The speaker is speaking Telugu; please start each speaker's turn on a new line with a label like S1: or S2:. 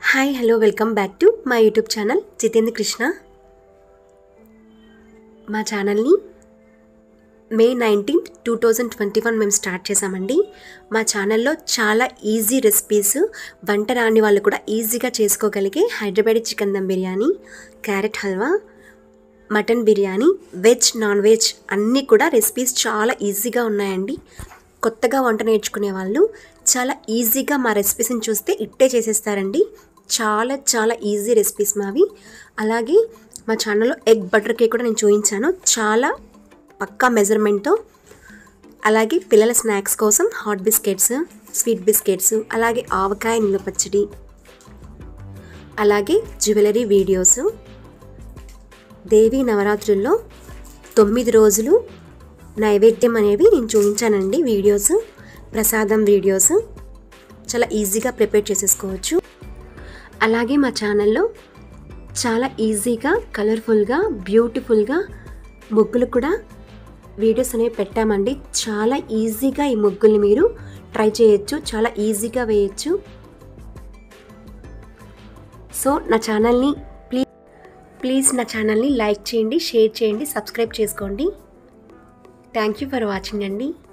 S1: hi hello welcome back to my YouTube channel Jitendra Krishna మా ఛానల్ని May nineteenth two thousand twenty one మేము స్టార్ట్ చేసామండి మా ఛానల్లో చాలా ఈజీ రెసిపీస్ వంట రాని వాళ్ళు కూడా ఈజీగా చేసుకోగలిగే Hyderabadi chicken dum biryani carrot halwa mutton biryani veg non veg అన్నీ కూడా రెసిపీస్ చాలా ఈజీగా ఉన్నాయండి కొత్తగా వంట నేర్చుకునే వాళ్ళు చాలా ఈజీగా మా రెసిపీస్ని చూస్తే ఇట్టే చేసేస్తారండి చాలా చాలా ఈజీ రెసిపీస్ మావి అలాగే మా ఛానల్లో ఎగ్ బటర్ కేక్ కూడా నేను చూపించాను చాలా పక్కా మెజర్మెంట్తో అలాగే పిల్లల స్నాక్స్ కోసం హాట్ బిస్కెట్స్ స్వీట్ బిస్కెట్స్ అలాగే ఆవకాయ నిల్వ పచ్చడి అలాగే జ్యువెలరీ వీడియోస్ దేవి నవరాత్రుల్లో తొమ్మిది రోజులు నైవేద్యం అనేవి నేను చూపించానండి వీడియోస్ ప్రసాదం వీడియోస్ చాలా ఈజీగా ప్రిపేర్ చేసేసుకోవచ్చు అలాగే మా ఛానల్లో చాలా ఈజీగా కలర్ఫుల్గా బ్యూటిఫుల్గా ముగ్గులు కూడా వీడియోస్ అనేవి పెట్టామండి చాలా ఈజీగా ఈ ముగ్గుల్ని మీరు ట్రై చేయొచ్చు చాలా ఈజీగా వేయచ్చు సో నా ఛానల్ని ప్లీజ్ ప్లీజ్ నా ఛానల్ని లైక్ చేయండి షేర్ చేయండి సబ్స్క్రైబ్ చేసుకోండి థ్యాంక్ యూ ఫర్ వాచింగ్ అండి